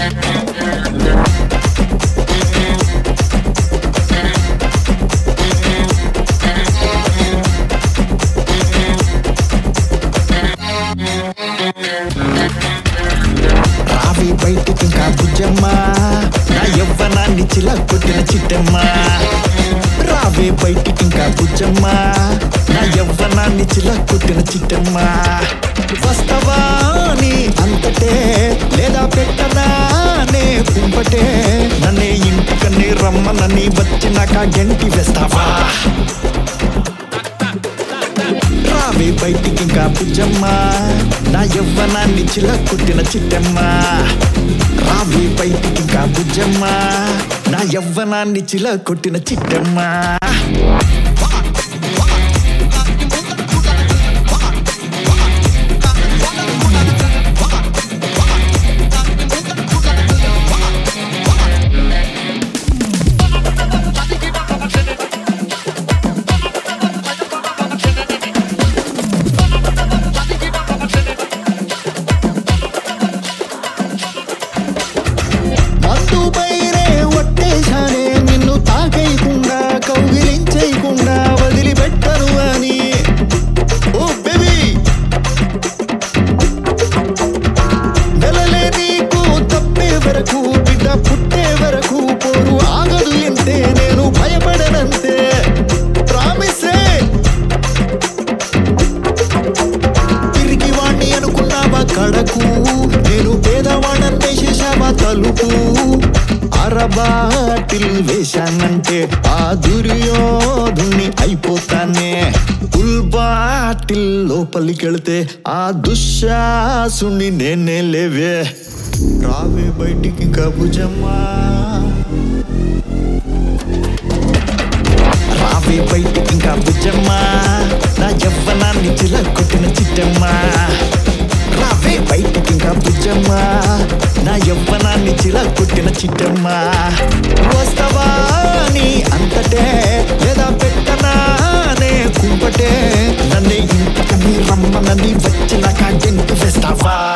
రావి బయటికి ఇంకా బుజ్జమ్మా నా యవ్వనాన్ని చిలా కొట్టిన చిట్టమ్మా రావే బయటికి ఇంకా బుజ్జమ్మా నా యవ్వనాన్ని చిలా కొట్టిన చిట్టమ్మా వస్తవా నీ అంతటే లేదా పెట్టనా నే కుంపటే నన్నే ఇంటికన్నే రమ్మనని వచ్చినాక గంటి వేస్తావా రావే బయటికి ఇంకా బుజ్జమ్మా నా యవ్వనాన్ని చిల్ల కుట్టిన చిట్టమ్మా రావే బయటికి ఇంకా బుజ్జమ్మా నా యవ్వనాన్ని చిల్ల కొట్టిన చిట్టమ్మా మందు పైనే ఒట్టేశానే నిన్ను తాకేయకుండా కౌగిలించేయకుండా వదిలిపెట్టను అని ఓ బేబీ నెలలే నీకు తప్పే వరకు బిడ్డ పుట్టే వరకు పోరు ఆగదు ఎంతే నేను భయపడనంతే ప్రామిసే తిరిగి వాణ్ణి అనుకున్నావా కడకు నేను పేదవాణ్ణి చేశావా తలుపు అరబాటిల్ వేశానంటే ఆ దుర్యోధుణ్ణి అయిపోతానే ఫుల్ బాటిల్ లోపలికెళ్తే ఆ దుశ్శాసుని నేనే లేవే రావే బయటికి కబుజమ్మా రావే బయటికి ఇంకా బుజ్జమ్మా నా యవ్వనాన్ని చిల్ల కొట్టిన చిట్టమ్మా రావే బయటికి ఇంకా బుజ్జమ్మా నా యవ్వనాన్ని చిల్ల కొట్టిన చిట్టమ్మా వస్తావా నీ అంతటే లేదా పెట్టనా నే కుంపటే నన్ను ఇంటికి రమ్మనని వచ్చినాక జంటి వేస్తావా